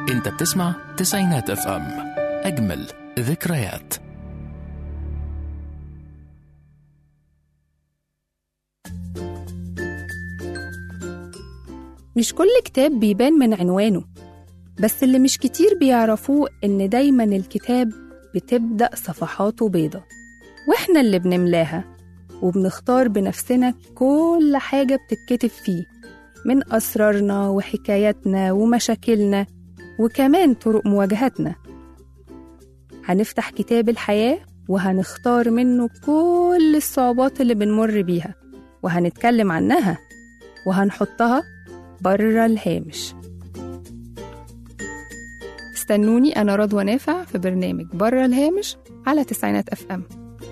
انت بتسمع تسعينات اف ام اجمل ذكريات مش كل كتاب بيبان من عنوانه بس اللي مش كتير بيعرفوه إن دايما الكتاب بتبدأ صفحاته بيضة وإحنا اللي بنملاها وبنختار بنفسنا كل حاجة بتتكتب فيه من أسرارنا وحكاياتنا ومشاكلنا وكمان طرق مواجهتنا هنفتح كتاب الحياة وهنختار منه كل الصعوبات اللي بنمر بيها وهنتكلم عنها وهنحطها بره الهامش استنوني أنا رضوى نافع في برنامج بره الهامش على تسعينات أف أم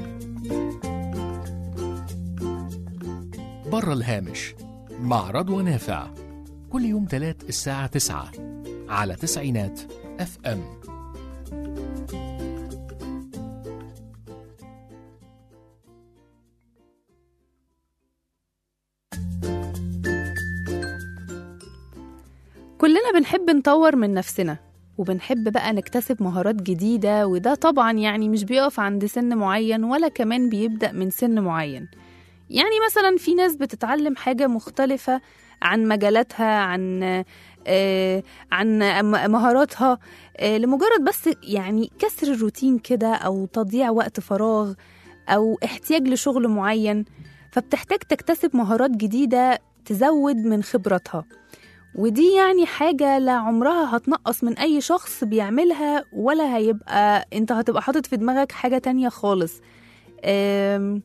بره الهامش مع رضوى نافع كل يوم تلات الساعة تسعة على تسعينات اف ام كلنا بنحب نطور من نفسنا وبنحب بقى نكتسب مهارات جديدة وده طبعا يعني مش بيقف عند سن معين ولا كمان بيبدأ من سن معين يعني مثلا في ناس بتتعلم حاجة مختلفة عن مجالاتها عن آه عن م- مهاراتها آه لمجرد بس يعني كسر الروتين كده أو تضييع وقت فراغ أو احتياج لشغل معين فبتحتاج تكتسب مهارات جديدة تزود من خبراتها ودي يعني حاجة لا عمرها هتنقص من أي شخص بيعملها ولا هيبقى أنت هتبقى حاطط في دماغك حاجة تانية خالص أم،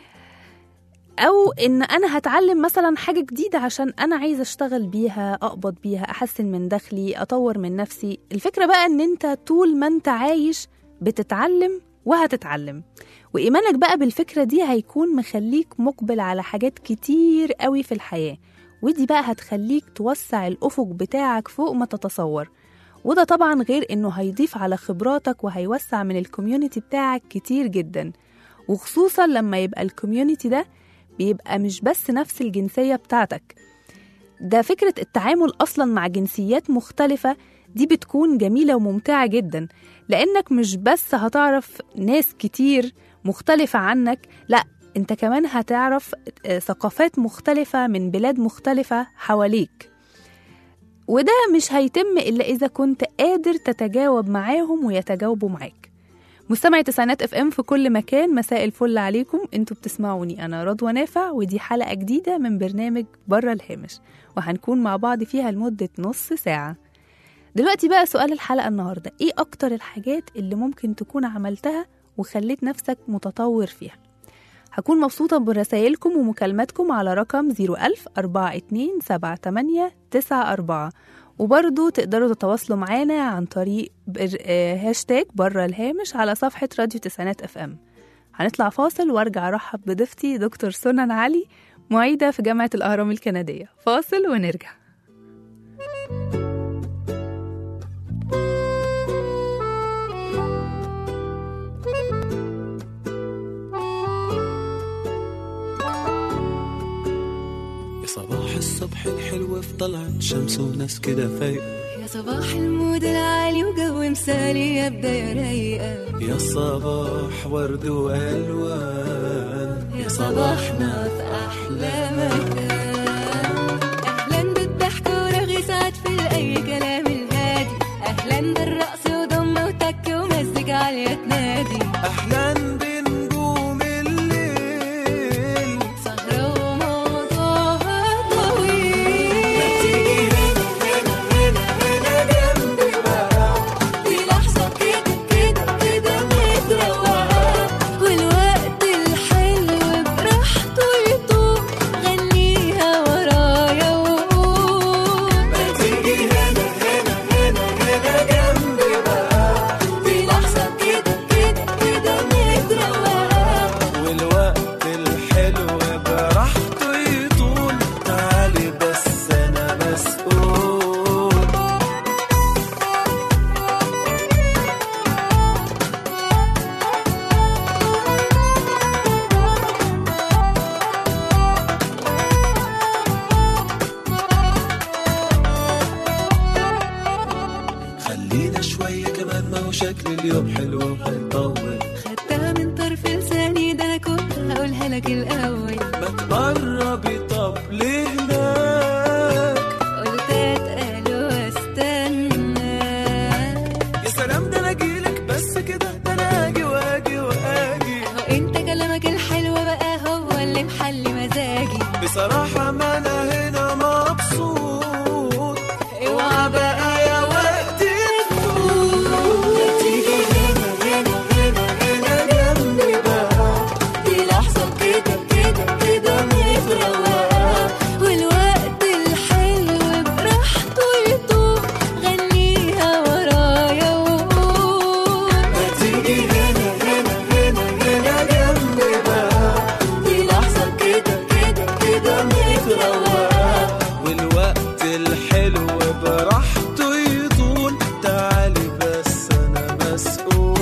أو إن أنا هتعلم مثلا حاجة جديدة عشان أنا عايزة أشتغل بيها أقبض بيها أحسن من دخلي أطور من نفسي الفكرة بقى إن أنت طول ما أنت عايش بتتعلم وهتتعلم وإيمانك بقى بالفكرة دي هيكون مخليك مقبل على حاجات كتير قوي في الحياة ودي بقى هتخليك توسع الأفق بتاعك فوق ما تتصور وده طبعا غير إنه هيضيف على خبراتك وهيوسع من الكوميونتي بتاعك كتير جدا وخصوصا لما يبقى الكوميونتي ده بيبقى مش بس نفس الجنسية بتاعتك ده فكرة التعامل أصلا مع جنسيات مختلفة دي بتكون جميلة وممتعة جدا لأنك مش بس هتعرف ناس كتير مختلفة عنك لأ انت كمان هتعرف آه، ثقافات مختلفة من بلاد مختلفة حواليك وده مش هيتم إلا إذا كنت قادر تتجاوب معاهم ويتجاوبوا معاك مستمعي تسعينات اف ام في كل مكان مساء الفل عليكم انتوا بتسمعوني انا رضوى نافع ودي حلقة جديدة من برنامج بره الهامش وهنكون مع بعض فيها لمدة نص ساعة دلوقتي بقى سؤال الحلقة النهاردة ايه اكتر الحاجات اللي ممكن تكون عملتها وخليت نفسك متطور فيها هكون مبسوطة برسايلكم ومكالماتكم على رقم 01000 4278 وبرضو تقدروا تتواصلوا معانا عن طريق بر... آه، هاشتاج بره الهامش على صفحة راديو تسعينات اف ام هنطلع فاصل وارجع ارحب بضيفتي دكتور سنن علي معيدة في جامعة الأهرام الكندية فاصل ونرجع يا صباح الصبح الحلو في طلعت شمس وناس كده فايقة يا صباح المود العالي وجو مثالي يا بداية رايقة يا صباح ورد وألوان يا صباحنا في أحلى مكان أهلا بالضحك ورغي سعد في أي كلام الهادي أهلا بالرقص وضمة وتك ومزج عالية تنادي أحلى بنجوم الليل سهرة وموضوعها طويل ما تيجي هنا هنا هنا هنا جنبي بقى في لحظة كده كده كده متروقة والوقت الحلو براحته يطوق غنيها وشكل اليوم حلو وهيطول خدتها من طرف لساني ده انا كنت هقولها لك الاول ما تقربي طب لهناك قلت اتقل واستنى يا سلام ده انا اجيلك بس كده ده انا اجي واجي واجي اهو انت كلامك الحلو بقى هو اللي محلي مزاجي بصراحة ما انا هنا مبسوط اوعى بقى يا وقت تفوت تيجي هنا هنا هنا هنا جنبي بقى دي لحظة كده كده كده متروقة والوقت الحلو براحته يطوق غنيها ورايا وقول ما تيجي هنا هنا هنا هنا جنبي بقى دي لحظة كده كده كده متروقة والوقت الحلو براحته يطول تعالي بس انا مسؤول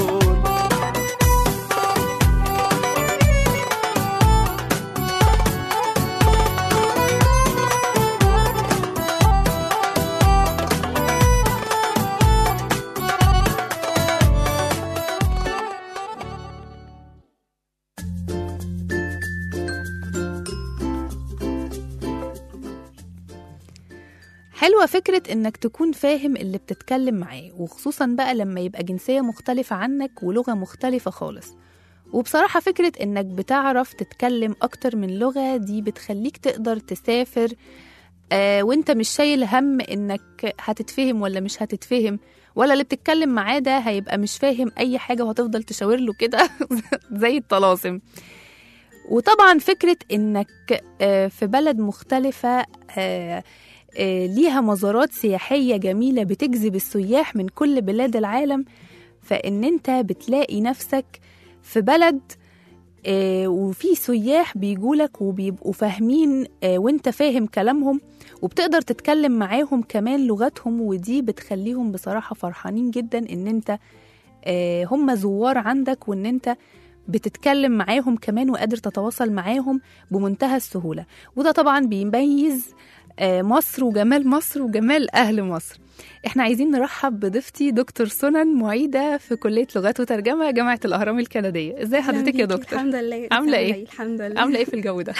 حلوة فكرة إنك تكون فاهم اللي بتتكلم معاه وخصوصا بقى لما يبقى جنسية مختلفة عنك ولغة مختلفة خالص وبصراحة فكرة إنك بتعرف تتكلم أكتر من لغة دي بتخليك تقدر تسافر آه وإنت مش شايل هم إنك هتتفهم ولا مش هتتفهم ولا اللي بتتكلم معاه ده هيبقى مش فاهم أي حاجة وهتفضل تشاور له كده زي الطلاسم وطبعا فكرة إنك آه في بلد مختلفة آه آه، ليها مزارات سياحية جميلة بتجذب السياح من كل بلاد العالم فإن أنت بتلاقي نفسك في بلد آه، وفي سياح بيجولك وبيبقوا فاهمين آه، وانت فاهم كلامهم وبتقدر تتكلم معاهم كمان لغتهم ودي بتخليهم بصراحة فرحانين جدا ان انت آه، هم زوار عندك وان انت بتتكلم معاهم كمان وقادر تتواصل معاهم بمنتهى السهولة وده طبعا بيميز آه، مصر وجمال مصر وجمال أهل مصر احنا عايزين نرحب بضيفتي دكتور سنن معيدة في كلية لغات وترجمة جامعة الأهرام الكندية ازاي حضرتك يا دكتور الحمد لله عاملة إيه؟ الحمد لله عاملة ايه في الجو ده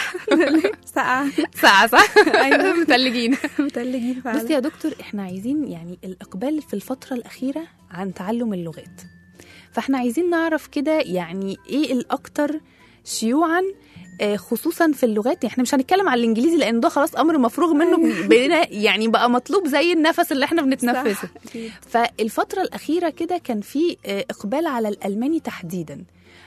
ساقعة ساعة صح أيوة. متلجين متلجين فعلا بصي يا دكتور احنا عايزين يعني الإقبال في الفترة الأخيرة عن تعلم اللغات فاحنا عايزين نعرف كده يعني ايه الأكتر شيوعا آه، خصوصا في اللغات احنا مش هنتكلم على الانجليزي لان ده خلاص امر مفروغ منه بقينا يعني بقى مطلوب زي النفس اللي احنا بنتنفسه صح، أكيد. فالفترة الأخيرة كده كان في آه، إقبال على الألماني تحديدا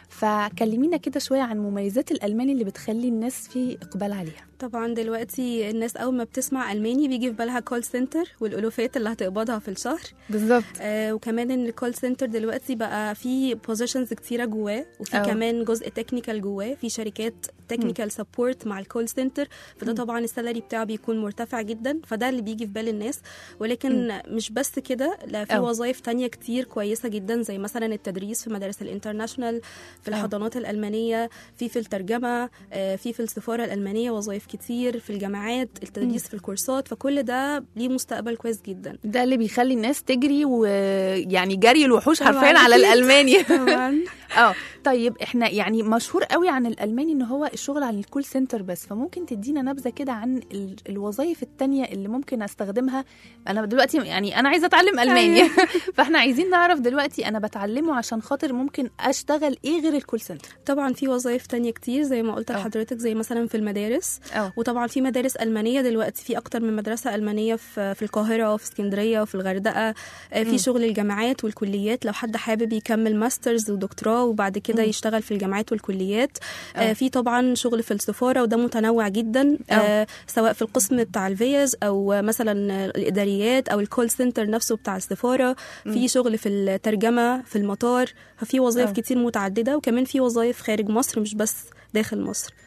فكلمينا كده شوية عن مميزات الألماني اللي بتخلي الناس في إقبال عليها طبعا دلوقتي الناس أول ما بتسمع ألماني بيجي في بالها كول سنتر والألوفات اللي هتقبضها في الشهر بالظبط آه وكمان ان الكول سنتر دلوقتي بقى في بوزيشنز كتيره جواه وفي أو. كمان جزء تكنيكال جواه في شركات تكنيكال سبورت مع الكول سنتر فده طبعا السالري بتاعه بيكون مرتفع جدا فده اللي بيجي في بال الناس ولكن مش بس كده لا في أو. وظائف تانية كتير كويسه جدا زي مثلا التدريس في مدارس الانترناشونال في أو. الحضانات الالمانيه في في الترجمه آه، في في السفاره الالمانيه وظائف كتير في الجامعات التدريس في الكورسات فكل ده ليه مستقبل كويس جدا ده اللي بيخلي الناس تجري ويعني جري الوحوش طبعاً حرفيا على أكيد. الألماني طبعا اه طيب احنا يعني مشهور قوي عن الألماني ان هو الشغل على الكول سنتر بس فممكن تدينا نبذة كده عن ال- الوظائف التانية اللي ممكن استخدمها انا دلوقتي يعني انا عايزة اتعلم ألماني فاحنا عايزين نعرف دلوقتي انا بتعلمه عشان خاطر ممكن اشتغل ايه غير الكول سنتر طبعا في وظائف تانية كتير زي ما قلت أه. لحضرتك زي مثلا في المدارس اه وطبعا في مدارس ألمانية دلوقتي في أكتر من مدرسة ألمانية في في القاهرة وفي اسكندرية وفي الغردقة آه، مم. في شغل الجامعات والكليات لو حد حابب يكمل ماسترز ودكتوراه وبعد كده مم. يشتغل في الجامعات والكليات أه. آه، في طبعا شغل في السفارة وده متنوع جدا أه. آه، سواء في القسم بتاع الفيز أو آه، مثلا الإداريات أو الكول سنتر نفسه بتاع السفارة في شغل في الترجمة في المطار ففي وظائف أه. كتير متعددة وكمان في وظائف خارج مصر مش بس داخل مصر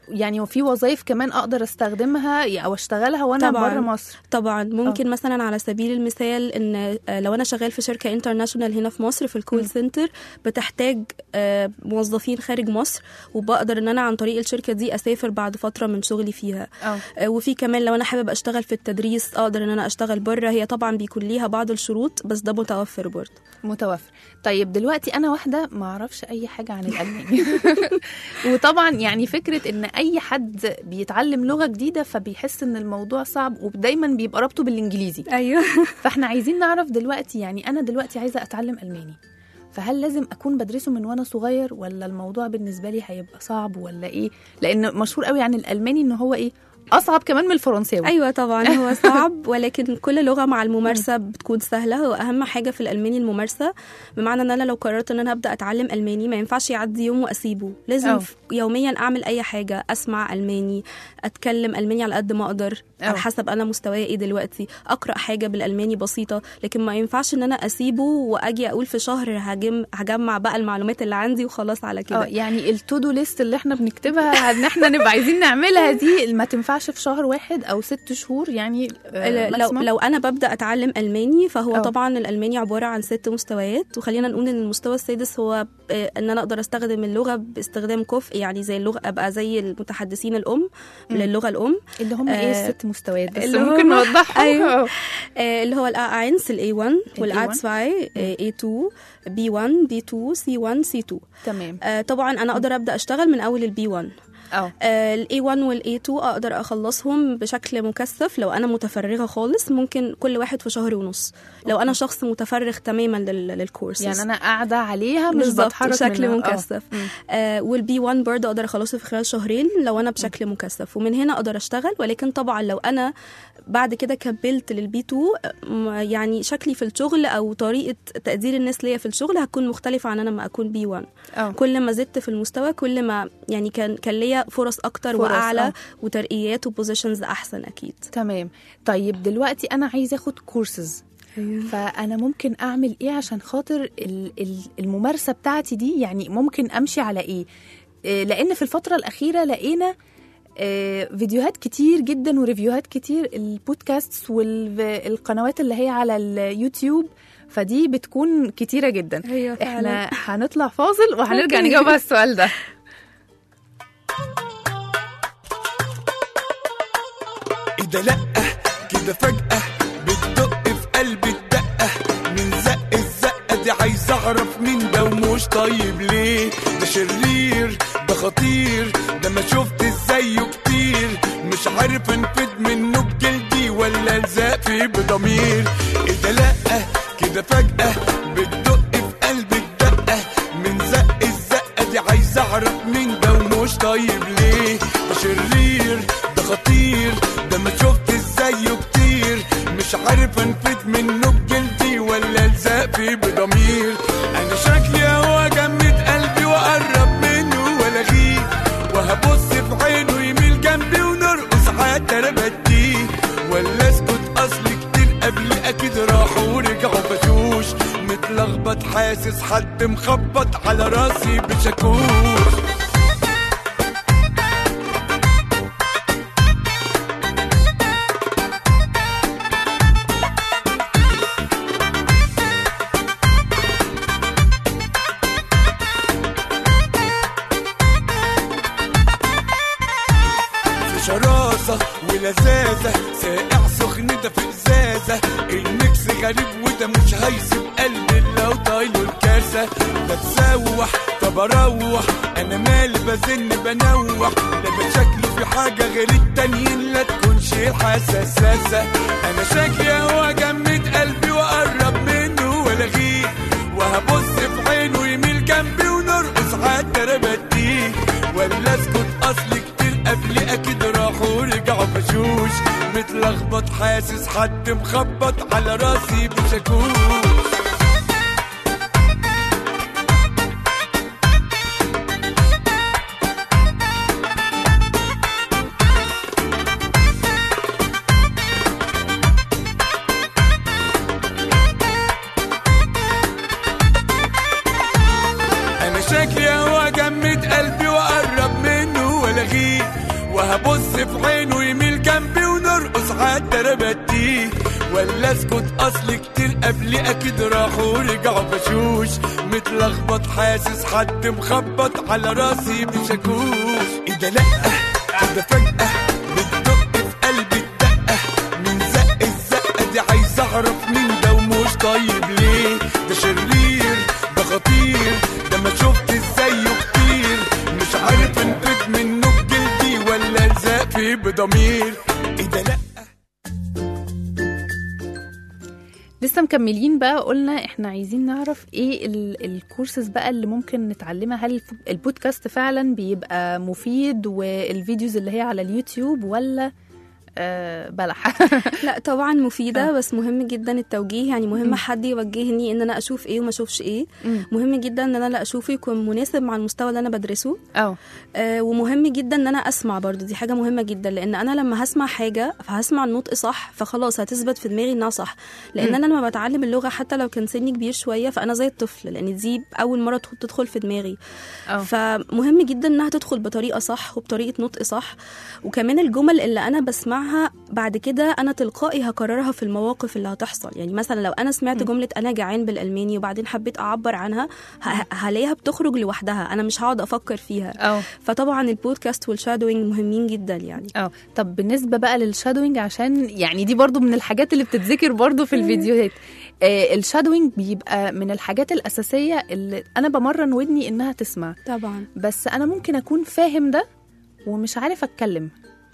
يعني وفي وظائف كمان اقدر استخدمها او اشتغلها وانا طبعاً. بره مصر طبعا ممكن مثلا على سبيل المثال ان آه، لو انا شغال في شركه انترناشونال هنا في مصر في الكول سنتر بتحتاج آه، موظفين خارج مصر وبقدر ان انا عن طريق الشركه دي اسافر بعد فتره من شغلي فيها اه آه، وفي كمان لو انا حابب اشتغل في التدريس اقدر ان انا اشتغل بره هي طبعا بيكون ليها بعض الشروط بس ده متوفر برضه متوفر طيب دلوقتي انا واحده ما اعرفش اي حاجه عن الالماني وطبعا يعني فكره ان اي حد بيتعلم لغه جديده فبيحس ان الموضوع صعب ودايما بيبقى رابطه بالانجليزي ايوه فاحنا عايزين نعرف دلوقتي يعني انا دلوقتي عايزه اتعلم الماني فهل لازم اكون بدرسه من وانا صغير ولا الموضوع بالنسبه لي هيبقى صعب ولا ايه لان مشهور قوي عن الالماني ان هو ايه اصعب كمان من الفرنساوي ايوه طبعا هو صعب ولكن كل لغه مع الممارسه بتكون سهله واهم حاجه في الالماني الممارسه بمعنى ان انا لو قررت ان انا ابدا اتعلم الماني ما ينفعش يعدي يوم واسيبه لازم أو. ف- يوميا اعمل اي حاجه اسمع الماني اتكلم الماني على قد ما اقدر أو. على حسب انا مستواي ايه دلوقتي اقرا حاجه بالالماني بسيطه لكن ما ينفعش ان انا اسيبه واجي اقول في شهر هجم هجمع بقى المعلومات اللي عندي وخلاص على اه كده يعني التودو ليست اللي احنا بنكتبها ان احنا نبقى عايزين نعملها دي ما تنفعش في شهر واحد او ست شهور يعني آه، لو maximum. لو انا ببدا اتعلم الماني فهو أو. أوه. طبعا الالماني عباره عن ست مستويات وخلينا نقول ان المستوى السادس هو آه، ان انا اقدر استخدم اللغه باستخدام كفء يعني زي اللغه ابقى زي المتحدثين الام للغه الام اللي هم ايه آه، الست مستويات بس اللي ممكن هم- نوضحهم أيوة. آه. آه، اللي هو الا 1 الاي 1 والا A1. 2 اي 2 بي 1 بي 2 سي 1 سي 2 تمام آه، طبعا انا اقدر ابدا اشتغل من اول البي 1 اه الاي 1 والاي 2 اقدر اخلصهم بشكل مكثف لو انا متفرغه خالص ممكن كل واحد في شهر ونص لو انا شخص متفرغ تماما لل- للكورس يعني انا قاعده عليها مش بالظبط بتحرك بشكل منها. آه. مكثف آه والبي 1 برضه اقدر اخلصه في خلال شهرين لو انا بشكل مكثف ومن هنا اقدر اشتغل ولكن طبعا لو انا بعد كده كملت للبي 2 م- يعني شكلي في الشغل او طريقه تقدير الناس ليا في الشغل هتكون مختلفه عن انا ما اكون بي 1 اه كل ما زدت في المستوى كل ما يعني كان كان ليا فرص اكتر فرص، واعلى آه. وترقيات وبوزيشنز احسن اكيد تمام طيب دلوقتي انا عايزه اخد كورسز فانا ممكن اعمل ايه عشان خاطر ال- ال- الممارسه بتاعتي دي يعني ممكن امشي على ايه آه، لان في الفتره الاخيره لقينا آه، فيديوهات كتير جدا وريفيوهات كتير البودكاست والقنوات اللي هي على اليوتيوب فدي بتكون كتيره جدا ايوه احنا هنطلع فاصل وهنرجع أوكي. نجاوب على السؤال ده ايه ده لأ كده فجأة بتدق في قلبي الدقة من زق الزقة دي عايز اعرف مين ده ومش طيب ليه ده شرير ده خطير ده ما شفت زيه كتير مش عارف انفد منه بجلدي ولا الزق فيه بضمير ايه ده لأ كده فجأة بتدق في قلبي الدقة من زق الزقة دي عايز اعرف مين ده ومش طيب ليه ده شرير ده خطير ده ما شفت زيه كتير مش عارف انفد منه بجلدي ولا الزق فيه بضمير انا شكلي هو جمد قلبي واقرب منه والغيه وهبص في عينه يميل جنبي ونرقص حتى انا بديه ولا اسكت اصل كتير قبل اكيد راحوا ورجعوا بشوش متلخبط حاسس حد مخبط على راسي بشاكوش في شراسة ولذاذة ساقع سخن ده في ازازة الميكس غريب وده مش هيسيب قلبي لو طايله الكاسة بتسوح طب اروح انا مالي بزن بنوح لا شكله في حاجة غير التانيين لا تكونش الحساسة انا شكلي هو جمد قلبي واقرب منه والغيه وهبص في عينه يميل جنبي ونرقص حتى انا بديه ولا اسكت اصل كتير قبل اكيد راحوا ورجعوا بشوش متلخبط حاسس حد مخبط على راسي بشاكوش انا شكلي هو جمد قلبي واقرب منه والغيه ساعات انا بديه ولا اسكت اصل كتير قبلي اكيد راحوا ورجعوا بشوش متلخبط حاسس حد مخبط على راسي بشاكوش ايه ده لا كده فجأة بتدق في قلبي الدقة من زق الزقة دي عايز اعرف مين ده ومش طيب ليه ده شرير ده خطير ده ما شفت زيه كتير مش عارف انفد منه بجلدي ولا الزق فيه بضمير ايه ده لا لسه مكملين بقى قلنا احنا عايزين نعرف ايه ال- الكورسز بقى اللي ممكن نتعلمها هل الف- البودكاست فعلا بيبقى مفيد والفيديوز اللي هي على اليوتيوب ولا آه بلح لا طبعا مفيده بس مهم جدا التوجيه يعني مهم حد يوجهني ان انا اشوف ايه وما اشوفش ايه مم. مهم جدا ان انا لا اشوفه يكون مناسب مع المستوى اللي انا بدرسه اه آه ومهم جدا ان انا اسمع برضو دي حاجه مهمه جدا لان انا لما هسمع حاجه فهسمع النطق صح فخلاص هتثبت في دماغي انها صح لان انا لما بتعلم اللغه حتى لو كان سني كبير شويه فانا زي الطفل لان دي اول مره تدخل- تدخل في دماغي اه فمهم جدا انها تدخل بطريقه صح وبطريقه نطق صح وكمان الجمل اللي انا بسمعها بعد كده انا تلقائي هكررها في المواقف اللي هتحصل يعني مثلا لو انا سمعت جمله انا جعان بالالماني وبعدين حبيت اعبر عنها ه- هلاقيها بتخرج لوحدها انا مش هقعد افكر فيها اه فطبعا البودكاست والشادوينج مهمين جدا يعني اه طب بالنسبه بقى للشادوينج عشان يعني دي برضو من الحاجات اللي بتتذكر برضو في الفيديوهات آه الشادوينج بيبقى من الحاجات الاساسيه اللي انا بمرن ودني انها تسمع طبعا بس انا ممكن اكون فاهم ده ومش عارف اتكلم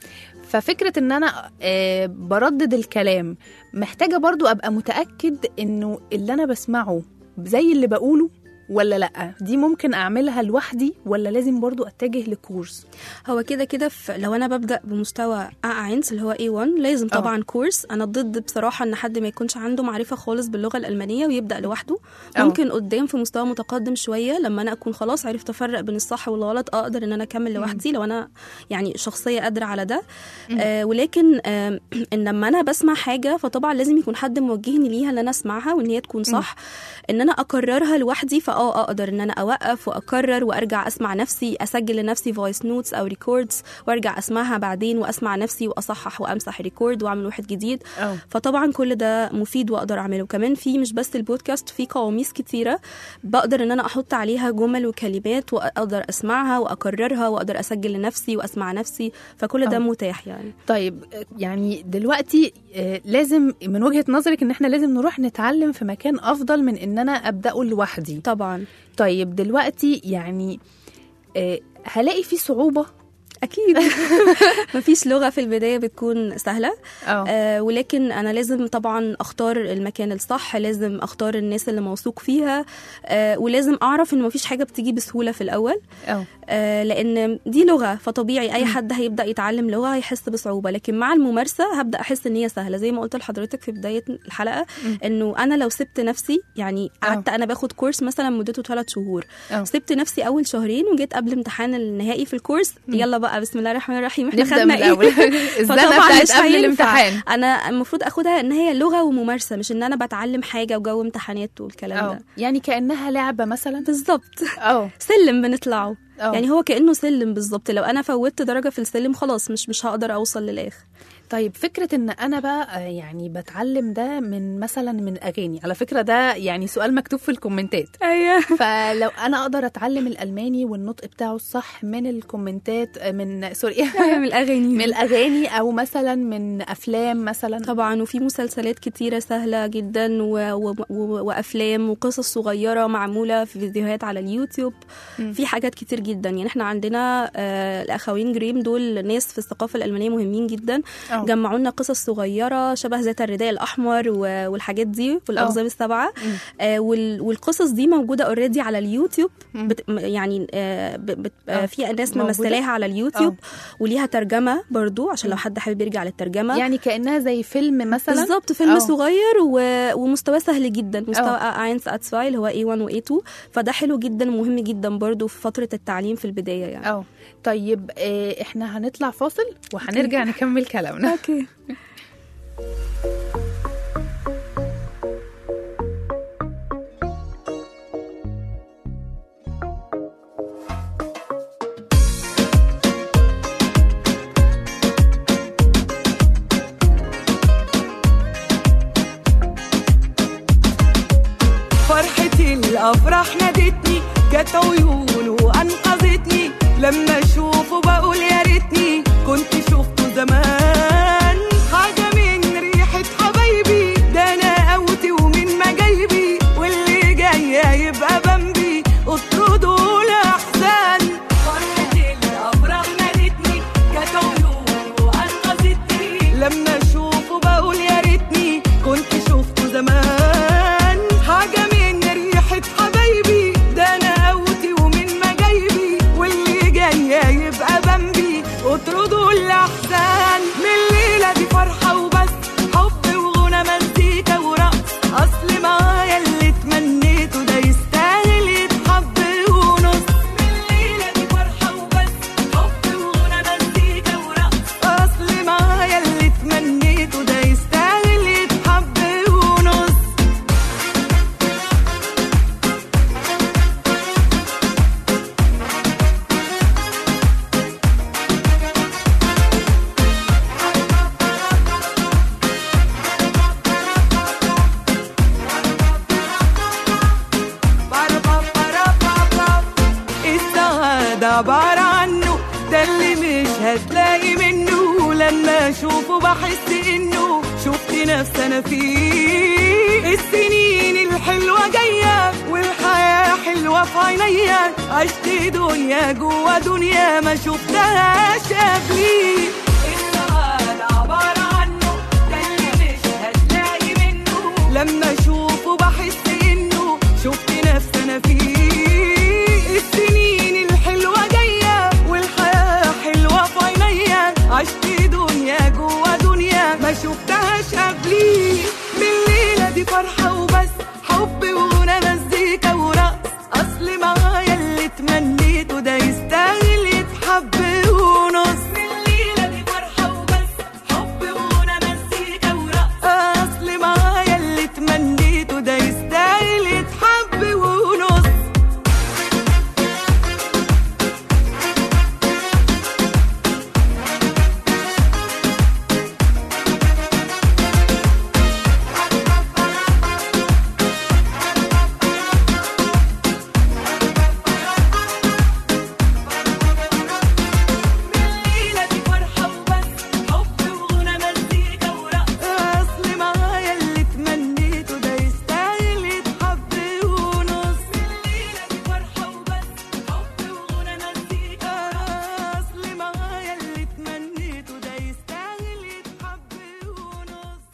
ففكرة ان انا آه، بردد الكلام محتاجة برضو ابقى متأكد انه اللي انا بسمعه زي اللي بقوله ولا لا دي ممكن اعملها لوحدي ولا لازم برضو اتجه لكورس هو كده كده في- لو انا ببدا بمستوى A1 اللي هو A1 لازم اه. طبعا كورس انا ضد بصراحه ان حد ما يكونش عنده معرفه خالص باللغه الالمانيه ويبدا لوحده اه. ممكن قدام في مستوى متقدم شويه لما انا اكون خلاص عرفت افرق بين الصح والغلط اقدر ان انا اكمل لوحدي لو انا يعني شخصيه قادره على ده آه ولكن آه ان لما انا بسمع حاجه فطبعا لازم يكون حد موجهني ليها ان انا اسمعها وان هي تكون صح ان انا اكررها لوحدي فاه اقدر ان انا اوقف واكرر وارجع اسمع نفسي اسجل لنفسي فويس نوتس او ريكوردز وارجع اسمعها بعدين واسمع نفسي واصحح وامسح ريكورد واعمل واحد جديد اه فطبعا كل ده مفيد واقدر اعمله وكمان في مش بس البودكاست في قواميس كتيره بقدر ان انا احط عليها جمل وكلمات واقدر اسمعها واكررها واقدر اسجل لنفسي واسمع نفسي فكل ده اه. متاح يعني طيب آه، يعني دلوقتي آه، لازم من وجهة نظرك ان احنا لازم نروح نتعلم في مكان افضل من ان انا ابداه لوحدي طبعا طيب دلوقتي يعني آه، هلاقي في صعوبة اكيد مفيش لغه في البدايه بتكون سهله اه آه ولكن انا لازم طبعا اختار المكان الصح لازم اختار الناس اللي موثوق فيها آه ولازم اعرف ان مفيش حاجه بتيجي بسهوله في الاول اه آه لان دي لغه فطبيعي اي حد هيبدا يتعلم لغه هيحس بصعوبه لكن مع الممارسه هبدا احس ان هي سهله زي ما قلت لحضرتك في بدايه الحلقه انه انا لو سبت نفسي يعني قعدت انا باخد كورس مثلا مدته ثلاث شهور اه سبت نفسي اول شهرين وجيت قبل امتحان النهائي في الكورس يلا بقى بسم الله الرحمن الرحيم احنا نبدا خدنا من ايه الاول الزنقه فطبعاً بتاعت مش قبل هينفع. الامتحان انا المفروض اخدها ان هي لغه وممارسه مش ان انا بتعلم حاجه وجو امتحانات والكلام اه ده يعني كانها لعبه مثلا بالظبط اه سلم بنطلعه اه يعني هو كانه سلم بالظبط لو انا فوتت درجه في السلم خلاص مش مش هقدر اوصل للاخر طيب فكرة ان انا بقى آه، يعني بتعلم ده من مثلا من اغاني على فكرة ده يعني سؤال مكتوب في الكومنتات ايوه فلو انا اقدر اتعلم الالماني والنطق بتاعه الصح من الكومنتات آه، من سوري من الاغاني من الاغاني او مثلا من افلام مثلا طبعا وفي مسلسلات كتيرة سهلة جدا و... و... و... وأفلام وقصص صغيرة معمولة في فيديوهات على اليوتيوب مم. في حاجات كتير جدا يعني احنا عندنا آه الأخوين جريم دول ناس في الثقافة الألمانية مهمين جدا أه. جمعوا لنا قصص صغيرة شبه ذات الرداء الأحمر و... والحاجات دي والأقزام السبعة مم. آه وال... والقصص دي موجودة اوريدي على اليوتيوب مم. بت... م- يعني آه ب... بت... أه. آه في ناس موجودة؟ ممثلاها على اليوتيوب وليها ترجمة برضو عشان لو حد حابب يرجع للترجمة يعني كانها زي فيلم مثلا بالظبط فيلم أه. صغير و... ومستواه سهل جدا مستوى أه. A1 A2 اللي هو A1 و A2 فده حلو جدا ومهم جدا برضو في فترة التعليم في البداية يعني اه طيب آه، احنا هنطلع فاصل وهنرجع نكمل كلامنا اوكي الافراح نادتني جت عيونه وانقذتني لما اشوفه بقول يا ريتني كنت شفته زمان حاجه من ريحه حبايبي ده انا قوتي ومن ما جايبي واللي جاي يبقى بمبي اطردوا الاحزان فرحه الافراح نادتني جت عيونه وانقذتني لما اشوفه بقول يا ريتني كنت شفته زمان حاجه من ريحه حبايبي ده انا قوتي ومن ما جايبي واللي جاي يبقى بمبي اطردوا الاحزان من الليله دي فرحه وبس حب وغنى مزيكا ورقص اصل معايا اللي تمنيته ده يستاهل يتحب ونص من الليله دي فرحه وبس حب وغنى مزيكا ورقص اصل معايا اللي تمنيته ده يستاهل يتحب ونص السعادة عبارة عنه ده اللي مش هتلاقي منه لما اشوفه بحس انه شفت نفسي انا فيه السنين الحلوة جاية والحياة حلوة في عينيا عشت دنيا جوا دنيا ما شفتهاش قبلي السعادة عبارة عنه ده اللي مش هتلاقي منه لما اشوفه بحس انه شفت نفسي انا فيه السنين الحلوة جاية والحياة حلوة في عينيا عشت دنيا جوا دنيا ما شفتهاش قبلي من الليلة دي فرحة وبس حب وغنى مزيكا ورقص أصل معايا اللي تمنيته ده يستاهل يتحب ونص من الليلة دي فرحة وبس حب وغنى مزيكا ورقص أصل معايا اللي تمنيته ده يستاهل يتحب ونص الليلة دي فرحة وبس حب وغنى مزيكا ورقص أصل معايا اللي تمنيته ده يستاهل يتحب ونص الليلة دي فرحة وبس حب وغنى مزيكا ورقص أصل معايا اللي تمنيته ده يستاهل يتحب ونص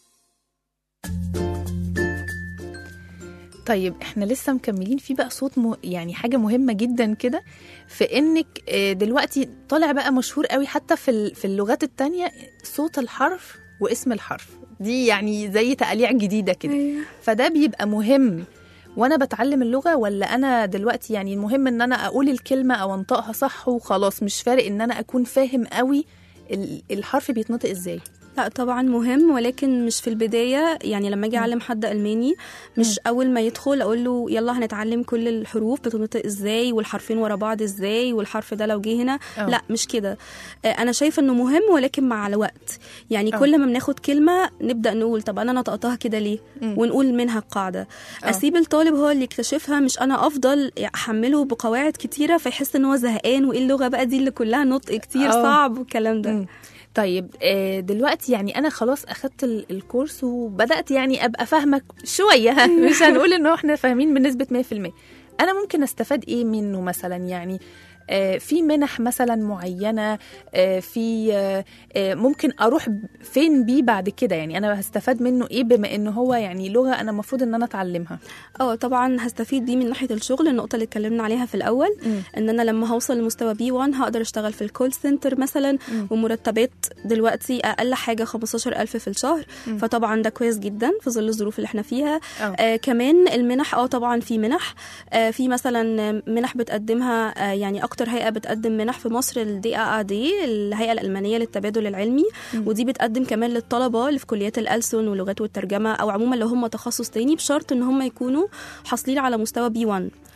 طيب احنا لسه مكملين في بقى صوت م... يعني حاجة مهمة جدا كده في انك آه، دلوقتي طالع بقى مشهور قوي حتى في ال- في اللغات التانية صوت الحرف واسم الحرف دي يعني زي تقاليع جديدة كده فده بيبقى مهم وانا بتعلم اللغة ولا انا دلوقتي يعني المهم ان انا اقول الكلمة او انطقها صح وخلاص مش فارق ان انا اكون فاهم قوي ال- الحرف بيتنطق ازاي لا طبعا مهم ولكن مش في البداية يعني لما اجي اعلم حد الماني مش اول ما يدخل اقول له يلا هنتعلم كل الحروف بتنطق ازاي والحرفين ورا بعض ازاي والحرف ده لو جه هنا أه. لا مش كده آه، انا شايفه انه مهم ولكن مع الوقت يعني أه. كل ما بناخد كلمه نبدا نقول طب انا نطقتها كده ليه مم. ونقول منها القاعده أه. اسيب الطالب هو اللي يكتشفها مش انا افضل احمله بقواعد كتيره فيحس ان هو زهقان وايه اللغه بقى دي اللي كلها نطق كتير أه. صعب والكلام ده مم. طيب آه، دلوقتي يعني انا خلاص اخدت ال- الكورس وبدات يعني ابقى فاهمه شويه مش هنقول انه احنا فاهمين بنسبه 100% انا ممكن استفاد ايه منه مثلا يعني آه، في منح مثلا معينه آه، في آه، آه، ممكن اروح ب- فين بيه بعد كده يعني انا هستفاد منه ايه بما انه هو يعني لغه انا المفروض ان انا اتعلمها اه طبعا هستفيد بيه من ناحيه الشغل النقطه اللي اتكلمنا عليها في الاول مم. ان انا لما هوصل لمستوى بي 1 هقدر اشتغل في الكول سنتر مثلا مم. ومرتبات دلوقتي اقل حاجه 15000 في الشهر مم. فطبعا ده كويس جدا في ظل الظروف اللي احنا فيها أه. آه كمان المنح اه طبعا في منح آه في مثلا منح بتقدمها آه يعني اكتر هيئه بتقدم منح في مصر الدي ا دي الهيئه الالمانيه للتبادل العلمي مم. ودي بتقدم كمان للطلبه اللي في كليات الألسن واللغات والترجمه او عموما لو هم تخصص تاني بشرط ان هم يكونوا حاصلين على مستوى بي 1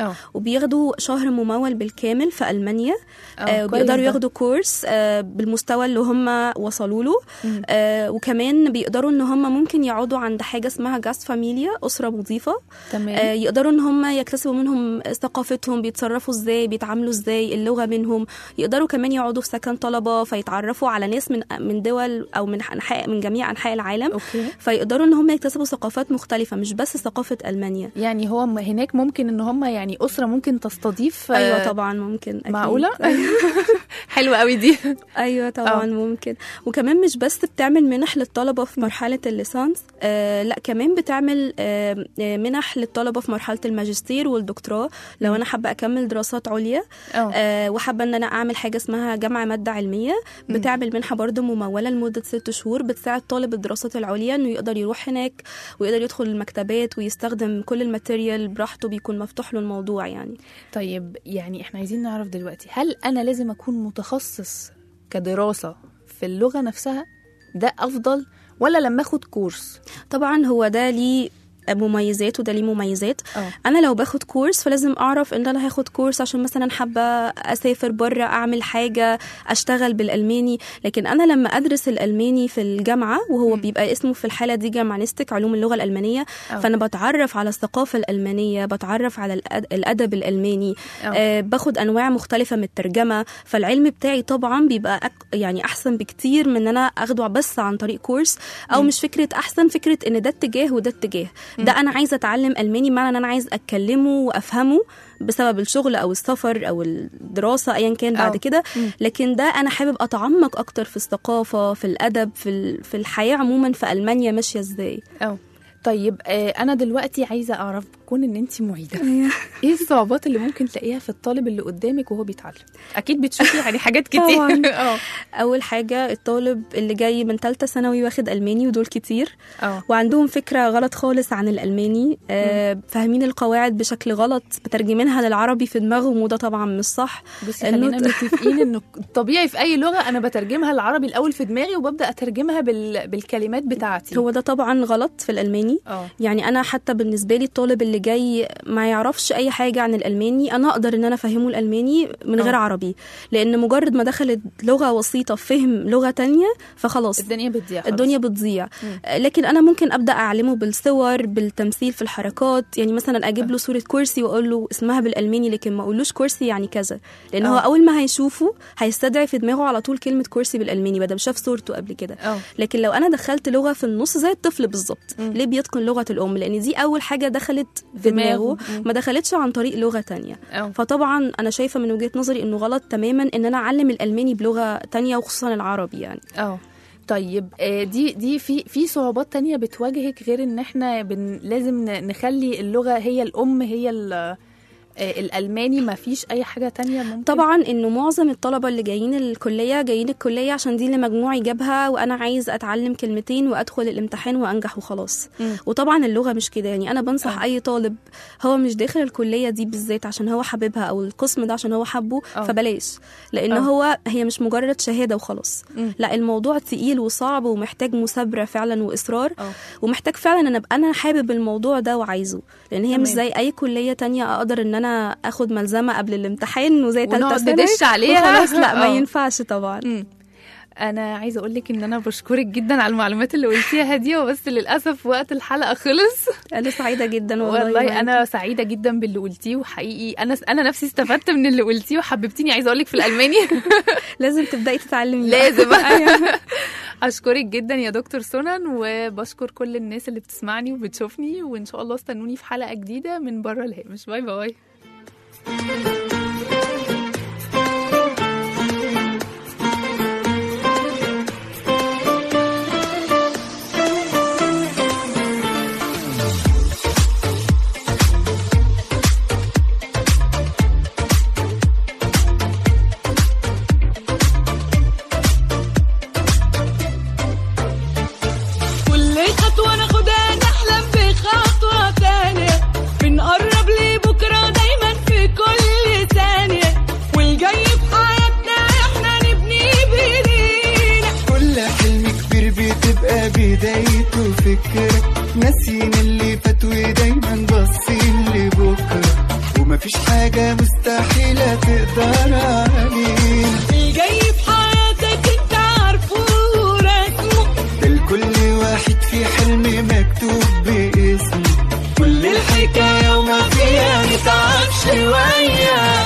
اه وبياخدوا شهر ممول بالكامل في المانيا آه، آه كويس وبيقدروا ده. ياخدوا كورس آه بالمستوى اللي هم وصلوا له مم. آه وكمان بيقدروا ان هم ممكن يقعدوا عند حاجه اسمها جاست فاميليا اسره مضيفه تمام آه يقدروا ان هم يكتسبوا منهم ثقافتهم بيتصرفوا ازاي بيتعاملوا ازاي اللغه منهم يقدروا كمان يقعدوا في سكن طلبه فيتعرفوا على ناس من من دول او من انحاء من جميع انحاء العالم اوكي فيقدروا ان هم يكتسبوا ثقافات مختلفه مش بس ثقافه المانيا يعني هو م- هناك ممكن ان هم يعني اسره ممكن تستضيف ايوه آه، طبعا ممكن أكيد. معقوله حلوه قوي دي ايوه طبعا آه. ممكن وكمان مش بس بتعمل منح للطلبه في مرحله الليسانس آه لا كمان بتعمل آه آه، منح للطلبه في مرحله الماجستير والدكتوراه لو انا حابه اكمل دراسات عليا اه آه وحابه ان انا اعمل حاجه اسمها جامعه ماده علميه بتعمل منحه برضه مموله لمده ست شهور بتساعد طالب الدراسات العليا انه يقدر يروح هناك ويقدر يدخل المكتبات ويستخدم كل الماتيريال براحته بيكون مفتوح له الموضوع يعني طيب يعني احنا عايزين نعرف دلوقتي هل انا لازم اكون متخصص كدراسه في اللغه نفسها ده افضل ولا لما اخد كورس طبعا هو ده ليه مميزات وده ليه مميزات اه انا لو باخد كورس فلازم اعرف ان انا هاخد كورس عشان مثلا حابه اسافر بره اعمل حاجه اشتغل بالالماني لكن انا لما ادرس الالماني في الجامعه وهو مم. بيبقى اسمه في الحاله دي جامعانيستيك علوم اللغه الالمانيه أه. فانا بتعرف على الثقافه الالمانيه بتعرف على الأد- الادب الالماني أه. آه باخد انواع مختلفه من الترجمه فالعلم بتاعي طبعا بيبقى أك يعني احسن بكتير من ان انا اخده بس عن طريق كورس او مم. مش فكره احسن فكره ان ده اتجاه وده اتجاه ده انا عايزه اتعلم الماني معنى ان انا عايز اتكلمه وافهمه بسبب الشغل او السفر او الدراسه ايا كان بعد أو. كده مم. لكن ده انا حابب اتعمق اكتر في الثقافه في الادب في ال- في الحياه عموما في المانيا ماشيه ازاي اه طيب آه انا دلوقتي عايزه اعرف كون ان انت معيده ايه الصعوبات اللي ممكن تلاقيها في الطالب اللي قدامك وهو بيتعلم اكيد بتشوفي يعني حاجات كتير طبعاً. اه اول حاجه الطالب اللي جاي من ثالثه ثانوي واخد الماني ودول كتير اه وعندهم فكره غلط خالص عن الالماني آه فاهمين القواعد بشكل غلط مترجمينها للعربي في دماغهم وده طبعا مش صح بصي النوت- خلينا متفقين انه الطبيعي في اي لغه انا بترجمها العربي الاول في دماغي وببدا اترجمها بال... بالكلمات بتاعتي هو ده طبعا غلط في الالماني اه يعني انا حتى بالنسبه لي الطالب اللي جاي ما يعرفش اي حاجه عن الالماني انا اقدر ان انا افهمه الالماني من غير آه. عربي لان مجرد ما دخلت لغه وسيطه في فهم لغه تانية فخلاص الدنيا بتضيع خلاص. الدنيا بتضيع مم. آه، لكن انا ممكن ابدا اعلمه بالصور بالتمثيل في الحركات يعني مثلا اجيب له صوره كرسي واقول له اسمها بالالماني لكن ما اقولوش كرسي يعني كذا لان هو آه. اول ما هيشوفه هيستدعي في دماغه على طول كلمه كرسي بالالماني بدل شاف صورته قبل كده اه لكن لو انا دخلت لغه في النص زي الطفل بالظبط مم. ليه بيتقن لغه الام لان دي اول حاجه دخلت في دماغه. دماغه مم. ما دخلتش عن طريق لغه تانية اه فطبعا انا شايفه من وجهه نظري انه غلط تماما ان انا اعلم الالماني بلغه تانية وخصوصا العربي يعني اه طيب آه، دي دي في في صعوبات تانية بتواجهك غير ان احنا بن لازم ن- نخلي اللغة هي الأم هي ال- آه، الألماني ما فيش أي حاجة تانية ممكن طبعا انه معظم الطلبه اللي جايين الكليه جايين الكليه عشان دي اللي مجموعي جابها وانا عايز اتعلم كلمتين وادخل الامتحان وانجح وخلاص مم. وطبعا اللغه مش كده يعني انا بنصح آه. اي طالب هو مش داخل الكليه دي بالذات عشان هو حاببها او القسم ده عشان هو حبه آه. فبلاش لان آه. هو هي مش مجرد شهاده وخلاص مم. لا الموضوع تقيل وصعب ومحتاج مثابره فعلا واصرار اه ومحتاج فعلا ان ابقى انا حابب الموضوع ده وعايزه لان هي مش تمام. زي اي كليه تانية اقدر ان انا اخد ملزمه قبل الامتحان وزي تالتة ونقعد ثانوي ندش عليها. وخلاص لا ما آه. ينفعش طبعا مم. انا عايزه اقول لك ان انا بشكرك جدا على المعلومات اللي قلتيها دي وبس للاسف وقت الحلقه خلص انا سعيده جدا والله والله معاكي. انا سعيده جدا باللي قلتيه وحقيقي انا انا نفسي استفدت من اللي قلتيه وحببتيني عايزه اقول لك في الالماني لازم تبداي تتعلمي بقى. لازم اشكرك جدا يا دكتور سنن وبشكر كل الناس اللي بتسمعني وبتشوفني وان شاء الله استنوني في حلقه جديده من بره الهامش باي باي كل خطوة ناخدها نحلم بخطوة تانية بنقرب لبكرة دايما في كل ثانية والجاي في حياتنا احنا نبني بايدينا كل حلم كبير بتبقى بدايته فكرة ناسيين اللي فات ودايما باصين لبكرة ومفيش مفيش حاجة مستحيلة تقدر عليه الجاي في حياتك انت عارفه رسمه ده لكل واحد في حلم مكتوب باسمه كل الحكاية وما فيها نتعب شوية